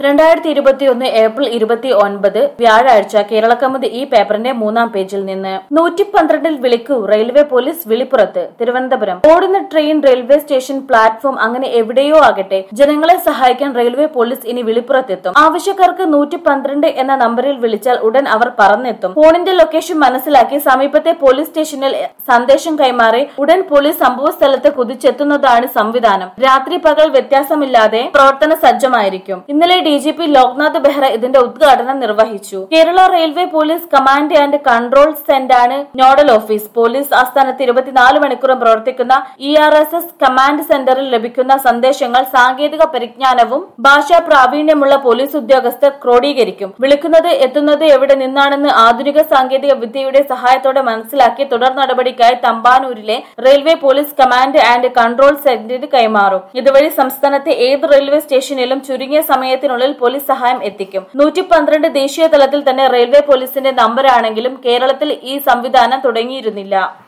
രണ്ടായിരത്തി ഇരുപത്തിയൊന്ന് ഏപ്രിൽ ഇരുപത്തി ഒൻപത് വ്യാഴാഴ്ച കേരള കൗമുദി ഈ പേപ്പറിന്റെ മൂന്നാം പേജിൽ നിന്ന് നൂറ്റി പന്ത്രണ്ടിൽ വിളിക്കൂ റെയിൽവേ പോലീസ് വിളിപ്പുറത്ത് തിരുവനന്തപുരം ഓടുന്ന ട്രെയിൻ റെയിൽവേ സ്റ്റേഷൻ പ്ലാറ്റ്ഫോം അങ്ങനെ എവിടെയോ ആകട്ടെ ജനങ്ങളെ സഹായിക്കാൻ റെയിൽവേ പോലീസ് ഇനി വിളിപ്പുറത്തെത്തും ആവശ്യക്കാർക്ക് നൂറ്റി പന്ത്രണ്ട് എന്ന നമ്പറിൽ വിളിച്ചാൽ ഉടൻ അവർ പറന്നെത്തും ഫോണിന്റെ ലൊക്കേഷൻ മനസ്സിലാക്കി സമീപത്തെ പോലീസ് സ്റ്റേഷനിൽ സന്ദേശം കൈമാറി ഉടൻ പോലീസ് സംഭവ സ്ഥലത്ത് കുതിച്ചെത്തുന്നതാണ് സംവിധാനം രാത്രി പകൽ വ്യത്യാസമില്ലാതെ പ്രവർത്തന സജ്ജമായിരിക്കും ഇന്നലെ D G P Loknath Behera ഇതിന്റെ ഉദ്ഘാടനം നിർവഹിച്ചു Kerala railway police command and control സെന്റാണ് നോഡൽ ഓഫീസ് പോലീസ് ആസ്ഥാനത്ത് ഇരുപത്തിനാല് മണിക്കൂറും പ്രവർത്തിക്കുന്ന E R S S command സെന്ററിൽ ലഭിക്കുന്ന സന്ദേശങ്ങൾ സാങ്കേതിക പരിജ്ഞാനവും ഭാഷാ പ്രാവീണ്യമുള്ള പോലീസ് ഉദ്യോഗസ്ഥർ ക്രോഡീകരിക്കും വിളിക്കുന്നത് എത്തുന്നത് എവിടെ നിന്നാണെന്ന് ആധുനിക സാങ്കേതിക വിദ്യയുടെ സഹായത്തോടെ മനസ്സിലാക്കി തുടർ നടപടിക്കായി തമ്പാനൂരിലെ railway police command and control സെന്ററിന് കൈമാറും ഇതുവഴി സംസ്ഥാനത്തെ ഏത് റെയിൽവേ സ്റ്റേഷനിലും ചുരുങ്ങിയ സമയത്തിനുള്ളിൽ പോലീസ് സഹായം എത്തിക്കും നൂറ്റി പന്ത്രണ്ട് ദേശീയ തലത്തിൽ തന്നെ റെയിൽവേ പോലീസിന്റെ നമ്പറാണെങ്കിലും കേരളത്തിൽ ഈ സംവിധാനം തുടങ്ങിയിരുന്നില്ല